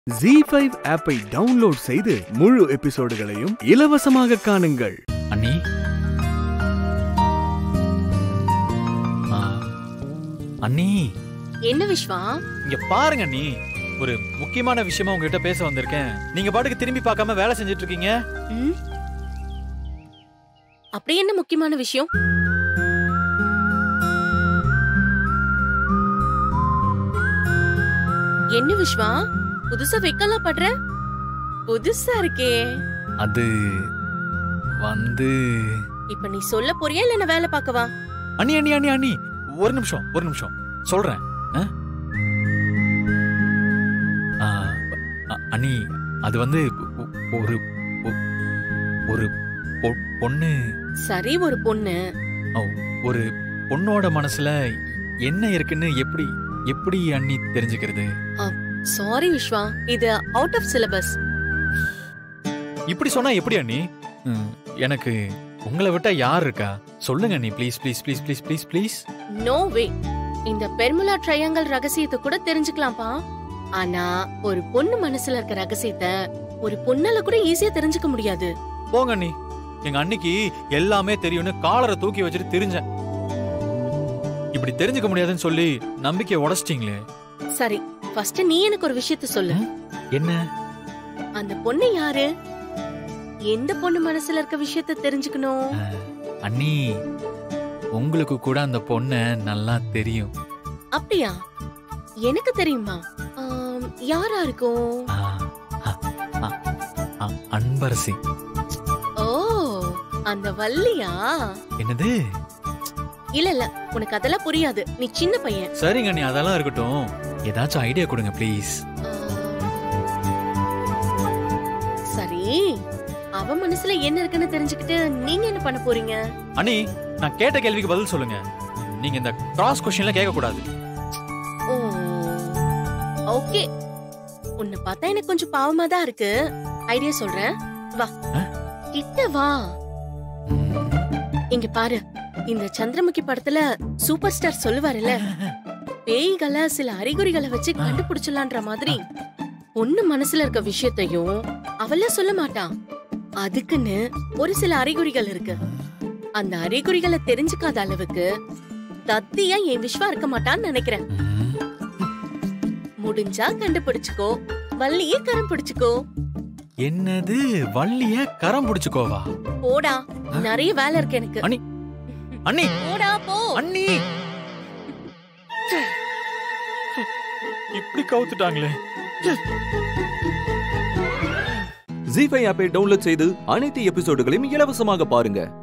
G five ஆப்பை download செய்து முழு எபிசோடுகளையும் இலவசமாக காணுங்கள் அண்ணி ஆ, அண்ணி என்ன விஸ்வா இங்க பாருங்க அண்ணி ஒரு முக்கியமான விஷயமா உங்ககிட்ட பேச வந்திருக்கேன் நீங்க பாட்டுக்கு திரும்பி பார்க்காம வேலை செஞ்சுட்டு இருக்கீங்க ம்? அப்படி என்ன முக்கியமான விஷயம் என்ன விஸ்வா புதுசா வைக்கலாம் படுற புதுசா இருக்கே அது வந்து இப்ப நீ சொல்ல போறியா இல்ல நான் வேலை பார்க்கவா அண்ணி அண்ணி அண்ணி அண்ணி ஒரு நிமிஷம் ஒரு நிமிஷம் சொல்றேன் ஆ? ஆ, அ- அண்ணி அது வந்து ஒ- ஒரு ஒ- ஒரு பொ- பொண்ணு சரி ஒரு பொண்ணு ஓ, ஒரு பொண்ணோட மனசுல என்ன இருக்குன்னு எப்படி எப்படி அண்ணி தெரிஞ்சுக்கிறது சாரி விஸ்வா இது அவுட் ஆஃப் சிலபஸ் இப்படி சொன்னா எப்படி அண்ணி ம், எனக்கு உங்களை விட்டா யார் இருக்கா சொல்லுங்க அண்ணி please please please please please please no way இந்த பெர்முலா ட்ரையாங்கல் ரகசியத்தை கூட தெரிஞ்சுக்கலாம்ப்பா ஆனா ஒரு பொண்ணு மனசுல இருக்க ரகசியத்தை ஒரு பொண்ணால கூட ஈஸியா தெரிஞ்சுக்க முடியாது போங்க அண்ணி எங்க அன்னிக்கு எல்லாமே தெரியும்னு காலரை தூக்கி வச்சுட்டு தெரிஞ்சேன் இப்படி தெரிஞ்சுக்க முடியாதுன்னு சொல்லி நம்பிக்கையை உடைச்சிட்டீங்களே சரி ஃபர்ஸ்ட் நீ எனக்கு ஒரு விஷயத்த சொல்லு என்ன அந்த பொண்ணு யாரு எந்த பொண்ணு மனசுல இருக்க விஷயத்த தெரிஞ்சுக்கணும் அண்ணி உங்களுக்கு கூட அந்த பொண்ண நல்லா தெரியும் அப்படியா எனக்கு தெரியுமா ஆம், யாரா இருக்கும் ஆ, ஆ, ஆ, ஆ, அன்பரசி ஓ அந்த வள்ளியா என்னது இல்ல இல்ல உனக்கு அதெல்லாம் புரியாது நீ சின்ன பையன் சரிங்க அண்ணி அதெல்லாம் இருக்கட்டும் ஏதாச்சும் ஐடியா கொடுங்க ப்ளீஸ் சரி அவ மனசுல என்ன இருக்குன்னு தெரிஞ்சுக்கிட்டு நீங்க என்ன பண்ண போறீங்க அண்ணி நான் கேட்ட கேள்விக்கு பதில் சொல்லுங்க நீங்க இந்த கிராஸ் கொஸ்டின்ல கேட்க கூடாது ஓ ஓகே உன்னை பார்த்தா எனக்கு கொஞ்சம் பாவமா தான் இருக்கு ஐடியா சொல்றேன் வா ஆ? கிட்ட வா இங்க பாரு இந்த சந்திரமுகி படத்துல சூப்பர் ஸ்டார் சொல்லுவாருல்ல பேய்களை சில அறிகுறிகளை வச்சு ஆ. கண்டுபிடிச்சலான்ற மாதிரி பொண்ணு மனசுல இருக்க விஷயத்தையும் அவள சொல்ல மாட்டான் அதுக்குன்னு ஒரு சில அறிகுறிகள் இருக்கு அந்த அறிகுறிகளை தெரிஞ்சுக்காத அளவுக்கு தத்தியா என் விஸ்வா இருக்க மாட்டான்னு நினைக்கிறேன் ம், முடிஞ்சா கண்டுபிடிச்சுக்கோ வள்ளியே கரம் பிடிச்சுக்கோ என்னது வள்ளிய கரம் பிடிச்சுக்கோவா போடா நிறைய வேலை இருக்கு எனக்கு அண்ணி. அண்ணி போடா போ அண்ணி இப்படி கவுத்துட்டாங்களே ஜி ஃபைவ் ஆப்பை டவுன்லோட் செய்து அனைத்து எபிசோடுகளையும் இலவசமாக பாருங்க